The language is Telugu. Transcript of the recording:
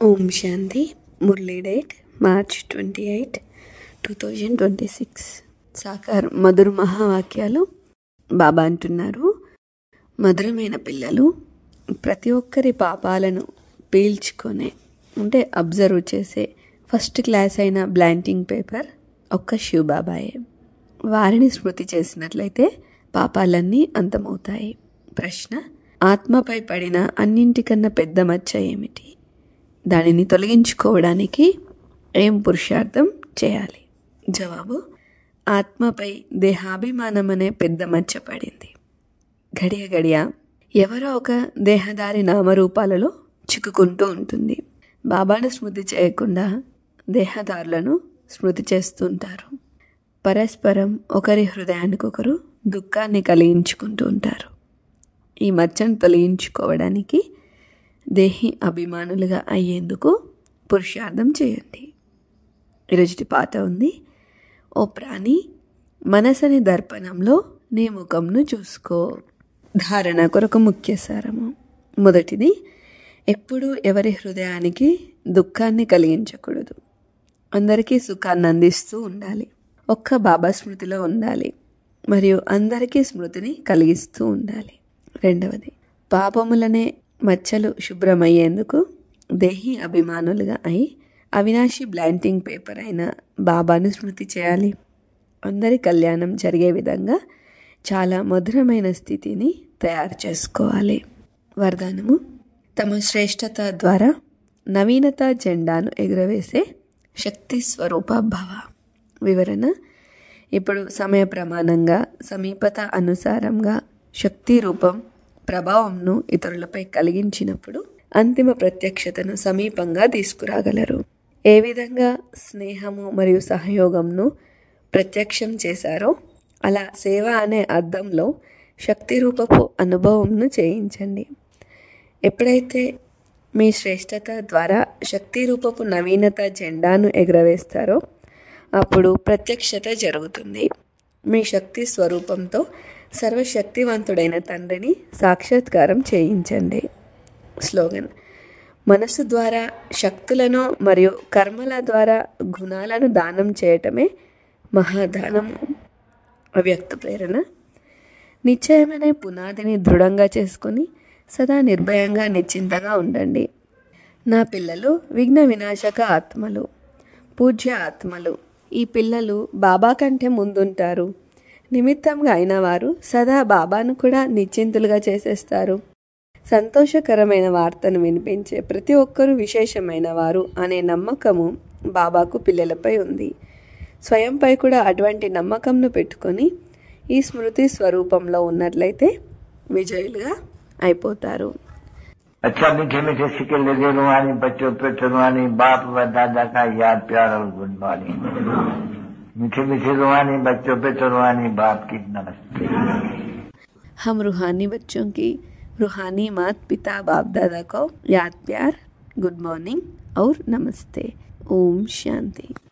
ఓం Shanti Murli date March twenty eight two thousand twenty six సాకార్ మధుర మహావాక్యాలు బాబా అంటున్నారు మధురమైన పిల్లలు ప్రతి ఒక్కరి పాపాలను పీల్చుకొనే అంటే అబ్జర్వ్ చేసే ఫస్ట్ క్లాస్ అయిన బ్లాంటింగ్ పేపర్ ఒక్క శివ్ బాబాయే వారిని స్మృతి చేసినట్లయితే పాపాలన్నీ అంతమవుతాయి ప్రశ్న ఆత్మపై పడిన అన్నింటికన్నా పెద్ద మచ్చ ఏమిటి దానిని తొలగించుకోవడానికి ఏం పురుషార్థం చేయాలి జవాబు ఆత్మపై దేహాభిమానం అనే పెద్ద మచ్చ పడింది గడియ గడియ ఎవరో ఒక దేహదారి నామరూపాలలో చిక్కుకుంటూ ఉంటుంది బాబాను స్మృతి చేయకుండా దేహదారులను స్మృతి చేస్తుంటారు పరస్పరం ఒకరి హృదయానికి ఒకరు దుఃఖాన్ని కలిగించుకుంటూ ఉంటారు ఈ మచ్చను తొలగించుకోవడానికి దేహి అభిమానులుగా అయ్యేందుకు పురుషార్థం చేయండి ఈరోజుటి పాట ఉంది ఓ ప్రాణి మనసని దర్పణంలో నీ ముఖంను చూసుకో ధారణ కొరకు ముఖ్య సారము మొదటిది ఎప్పుడూ ఎవరి హృదయానికి దుఃఖాన్ని కలిగించకూడదు అందరికీ సుఖాన్ని అందిస్తూ ఉండాలి ఒక్క బాబా స్మృతిలో ఉండాలి మరియు అందరికీ స్మృతిని కలిగిస్తూ ఉండాలి రెండవది పాపములనే మచ్చలు శుభ్రమయ్యేందుకు దేహి అభిమానులుగా అయి అవినాశి బ్లాంటింగ్ పేపర్ అయిన బాబాను స్మృతి చేయాలి అందరి కళ్యాణం జరిగే విధంగా చాలా మధురమైన స్థితిని తయారు చేసుకోవాలి వరదానము తమ శ్రేష్టత ద్వారా నవీనత జెండాను ఎగురవేసే శక్తి స్వరూప భవ వివరణ ఇప్పుడు సమయ ప్రమాణంగా సమీపత అనుసారంగా శక్తి రూపం ప్రభావంను ఇతరులపై కలిగించినప్పుడు అంతిమ ప్రత్యక్షతను సమీపంగా తీసుకురాగలరు ఏ విధంగా స్నేహము మరియు సహయోగంను ప్రత్యక్షం చేశారో అలా సేవ అనే అర్థంలో శక్తి రూపపు అనుభవంను చేయించండి ఎప్పుడైతే మీ శ్రేష్టత ద్వారా శక్తి రూపపు నవీనత జెండాను ఎగురవేస్తారో అప్పుడు ప్రత్యక్షత జరుగుతుంది మీ శక్తి స్వరూపంతో సర్వశక్తివంతుడైన తండ్రిని సాక్షాత్కారం చేయించండి స్లోగన్ మనసు ద్వారా శక్తులను మరియు కర్మల ద్వారా గుణాలను దానం చేయటమే మహాదానం అవ్యక్త ప్రేరణ నిశ్చయమైన పునాదిని దృఢంగా చేసుకొని సదా నిర్భయంగా నిశ్చింతగా ఉండండి నా పిల్లలు విఘ్న వినాశక ఆత్మలు పూజ్య ఆత్మలు ఈ పిల్లలు బాబా కంటే ముందుంటారు నిమిత్తంగా అయిన వారు సదా బాబాను కూడా నిశ్చింతులుగా చేసేస్తారు సంతోషకరమైన వార్తను వినిపించే ప్రతి ఒక్కరూ విశేషమైన వారు అనే నమ్మకము బాబాకు పిల్లలపై ఉంది స్వయంపై కూడా అటువంటి నమ్మకంను పెట్టుకొని ఈ స్మృతి స్వరూపంలో ఉన్నట్లయితే విజయులుగా అయిపోతారు अच्छा मीठे मीठे सिक्के लगे रुहानी बच्चों पे रुहानी बाप व दादा का याद प्यार और गुड मॉर्निंग मीठे मीठे रुहानी बच्चों पे रुहानी बाप की नमस्ते हम रूहानी बच्चों की रूहानी मात पिता बाप दादा को याद प्यार गुड मॉर्निंग और नमस्ते ओम शांति